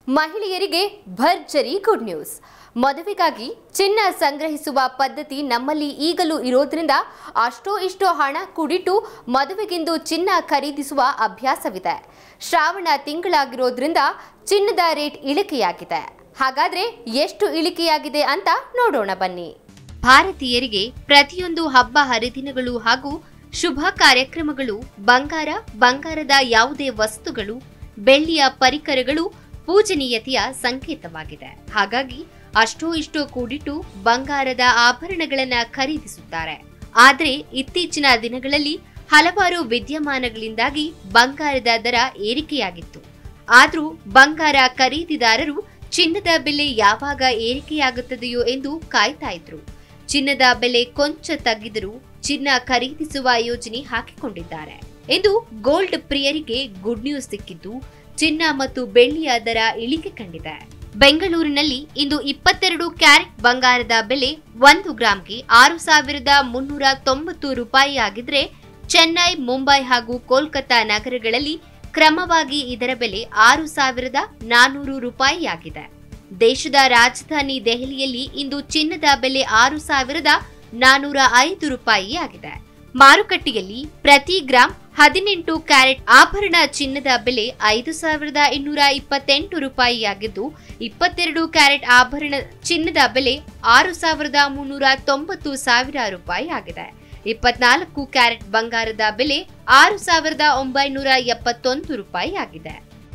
ಮಹಿಳೆಯರಿಗೆ ಭರ್ಜರಿ good news ಮದುವೆಗಾಗಿ ಚಿನ್ನ ಸಂಗ್ರಹಿಸುವ ಪದ್ಧತಿ ನಮ್ಮಲ್ಲಿ ಈಗಲೂ ಇರೋದ್ರಿಂದ ಅಷ್ಟೋ ಇಷ್ಟೋ ಹಣ ಕೂಡಿಟ್ಟು ಮದುವೆಗೆಂದು ಚಿನ್ನ ಖರೀದಿಸುವ ಅಭ್ಯಾಸವಿದೆ ಶ್ರಾವಣ ತಿಂಗಳಾಗಿರೋದ್ರಿಂದ ಚಿನ್ನದ ರೇಟ್ ಇಳಿಕೆಯಾಗಿದೆ ಹಾಗಾದ್ರೆ ಎಷ್ಟು ಇಳಿಕೆಯಾಗಿದೆ ಅಂತ ನೋಡೋಣ ಬನ್ನಿ ಭಾರತೀಯರಿಗೆ ಪ್ರತಿಯೊಂದು ಹಬ್ಬ ಹರಿದಿನಗಳು ಹಾಗೂ ಶುಭ ಕಾರ್ಯಕ್ರಮಗಳು ಬಂಗಾರ ಬಂಗಾರದ ಯಾವುದೇ ವಸ್ತುಗಳು ಬೆಳ್ಳಿಯ ಪರಿಕರಗಳು ಪೂಜನೀಯತೆಯ ಸಂಕೇತವಾಗಿದೆ ಹಾಗಾಗಿ ಅಷ್ಟೋ ಇಷ್ಟೋ ಕೂಡಿಟ್ಟು ಬಂಗಾರದ ಆಭರಣಗಳನ್ನ ಖರೀದಿಸುತ್ತಾರೆ ಆದರೆ ಇತ್ತೀಚಿನ ದಿನಗಳಲ್ಲಿ ಹಲವಾರು ವಿದ್ಯಮಾನಗಳಿಂದಾಗಿ ಬಂಗಾರದ ದರ ಏರಿಕೆಯಾಗಿತ್ತು ಆದರೂ ಬಂಗಾರ ಖರೀದಿದಾರರು ಚಿನ್ನದ ಬೆಲೆ ಯಾವಾಗ ಏರಿಕೆಯಾಗುತ್ತದೆಯೋ ಎಂದು ಕಾಯ್ತಾ ಇದ್ರು ಚಿನ್ನದ ಬೆಲೆ ಕೊಂಚ ತಗ್ಗಿದರೂ ಚಿನ್ನ ಖರೀದಿಸುವ ಯೋಜನೆ ಹಾಕಿಕೊಂಡಿದ್ದಾರೆ ಎಂದು ಗೋಲ್ಡ್ ಪ್ರಿಯರಿಗೆ ಗುಡ್ ನ್ಯೂಸ್ ಸಿಕ್ಕಿದ್ದು ಚಿನ್ನ ಮತ್ತು ಬೆಳ್ಳಿಯ ದರ ಇಳಿಕೆ ಕಂಡಿದೆ ಬೆಂಗಳೂರಿನಲ್ಲಿ ಇಂದು ಇಪ್ಪತ್ತೆರಡು ಕ್ಯಾರೆಟ್ ಬಂಗಾರದ ಬೆಲೆ ಒಂದು ಗ್ರಾಂಗೆ ಆರು ಸಾವಿರದ ಮುನ್ನೂರ ತೊಂಬತ್ತು ರೂಪಾಯಿ ಆಗಿದ್ರೆ ಚೆನ್ನೈ ಮುಂಬೈ ಹಾಗೂ ಕೋಲ್ಕತಾ ನಗರಗಳಲ್ಲಿ ಕ್ರಮವಾಗಿ ಇದರ ಬೆಲೆ ಆರು ಸಾವಿರದ ನಾನೂರು ರೂಪಾಯಿಯಾಗಿದೆ ದೇಶದ ರಾಜಧಾನಿ ದೆಹಲಿಯಲ್ಲಿ ಇಂದು ಚಿನ್ನದ ಬೆಲೆ ಆರು ಸಾವಿರದ ನಾನೂರ ಐದು ರೂಪಾಯಿ ಆಗಿದೆ ಮಾರುಕಟ್ಟೆಯಲ್ಲಿ ಪ್ರತಿ ಗ್ರಾಂ ಹದಿನೆಂಟು ಕ್ಯಾರೆಟ್ ಆಭರಣ ಚಿನ್ನದ ಬೆಲೆ ಐದು ಸಾವಿರದ ಇನ್ನೂರ ಇಪ್ಪತ್ತೆಂಟು ರೂಪಾಯಿಯಾಗಿದ್ದು ಇಪ್ಪತ್ತೆರಡು ಕ್ಯಾರೆಟ್ ಆಭರಣ ಚಿನ್ನದ ಬೆಲೆ ಆರು ಸಾವಿರದ ಮುನ್ನೂರ ತೊಂಬತ್ತು ಸಾವಿರ ರೂಪಾಯಿ ಆಗಿದೆ ಇಪ್ಪತ್ನಾಲ್ಕು ಕ್ಯಾರೆಟ್ ಬಂಗಾರದ ಬೆಲೆ ಆರು ಸಾವಿರದ ಒಂಬೈನೂರ ಎಪ್ಪತ್ತೊಂದು ರೂಪಾಯಿ ಆಗಿದೆ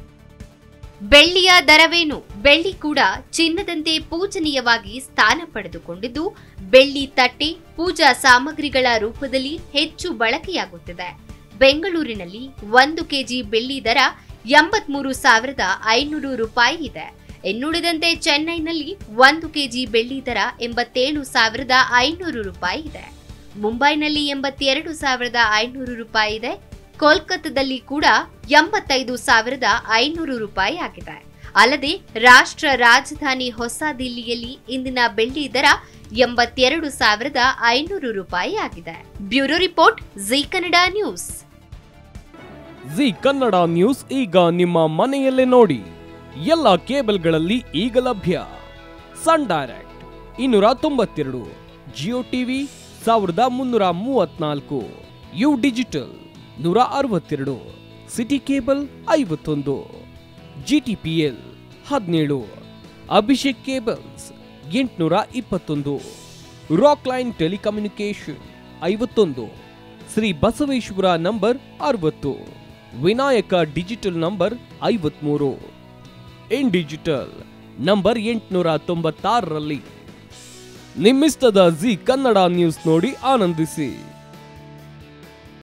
ಬೆಳ್ಳಿಯ ದರವೇನು ಬೆಳ್ಳಿ ಕೂಡ ಚಿನ್ನದಂತೆ ಪೂಜನೀಯವಾಗಿ ಸ್ಥಾನ ಪಡೆದುಕೊಂಡಿದ್ದು ಬೆಳ್ಳಿ ತಟ್ಟೆ ಪೂಜಾ ಸಾಮಗ್ರಿಗಳ ರೂಪದಲ್ಲಿ ಹೆಚ್ಚು ಬಳಕೆಯಾಗುತ್ತಿದೆ ಬೆಂಗಳೂರಿನಲ್ಲಿ ಒಂದು ಕೆಜಿ ಬೆಳ್ಳಿ ದರ ಎಂಬತ್ಮೂರು ಸಾವಿರದ ಐನೂರು ರೂಪಾಯಿ ಇದೆ ಇನ್ನುಳಿದಂತೆ ಚೆನ್ನೈನಲ್ಲಿ ಒಂದು ಕೆಜಿ ಬೆಳ್ಳಿ ದರ ಎಂಬತ್ತೇಳು ಸಾವಿರದ ಐನೂರು ರೂಪಾಯಿ ಇದೆ ಮುಂಬೈನಲ್ಲಿ ಎಂಬತ್ತೆರಡು ಸಾವಿರದ ಐನೂರು ರೂಪಾಯಿ ಇದೆ ಕೋಲ್ಕತ್ತಾದಲ್ಲಿ ಕೂಡ ಎಂಬತ್ತೈದು ಸಾವಿರದ ಐನೂರು ರೂಪಾಯಿ ಆಗಿದೆ ಅಲ್ಲದೆ ರಾಷ್ಟ್ರ ರಾಜಧಾನಿ ಹೊಸ ದಿಲ್ಲಿಯಲ್ಲಿ ಇಂದಿನ ಬೆಳ್ಳಿ ದರ ಎಂಬತ್ತೆರಡು ಸಾವಿರದ ಐನೂರು ರೂಪಾಯಿ ಆಗಿದೆ bureau report Zee Kannada news Zee Kannada news ಈಗ ನಿಮ್ಮ ಮನೆಯಲ್ಲೇ ನೋಡಿ ಎಲ್ಲ ಕೇಬಲ್ಗಳಲ್ಲಿ ಈಗ ಲಭ್ಯ ಸನ್ ಡೈರೆಕ್ಟ್ ಇನ್ನೂರ ತೊಂಬತ್ತೆರಡು ಜಿಯೋ ಟಿವಿ ಸಾವಿರದ ಮುನ್ನೂರ ಮೂವತ್ನಾಲ್ಕು ಯು ಡಿಜಿಟಲ್ ನೂರ ಅರವತ್ತೆರಡು ಸಿಟಿ ಕೇಬಲ್ ಐವತ್ತೊಂದು ಜಿ ಟಿ ಪಿ ಎಲ್ ಹದಿನೇಳು ಅಭಿಷೇಕ್ ಕೇಬಲ್ಸ್ ಎಂಟುನೂರ ಇಪ್ಪತ್ತೊಂದು ರಾಕ್ ಲೈನ್ ಟೆಲಿಕಮ್ಯುನಿಕೇಶನ್ ಐವತ್ತೊಂದು ಶ್ರೀ ಬಸವೇಶ್ವರ ನಂಬರ್ ಅರವತ್ತು ವಿನಾಯಕ ಡಿಜಿಟಲ್ ನಂಬರ್ ಐವತ್ಮೂರು ಇನ್ ಡಿಜಿಟಲ್ ನಂಬರ್ ಎಂಟುನೂರ ತೊಂಬತ್ತಾರರಲ್ಲಿ ನಿಮ್ಮಿಸ್ತದ ಜಿ ಕನ್ನಡ ನ್ಯೂಸ್ ನೋಡಿ ಆನಂದಿಸಿ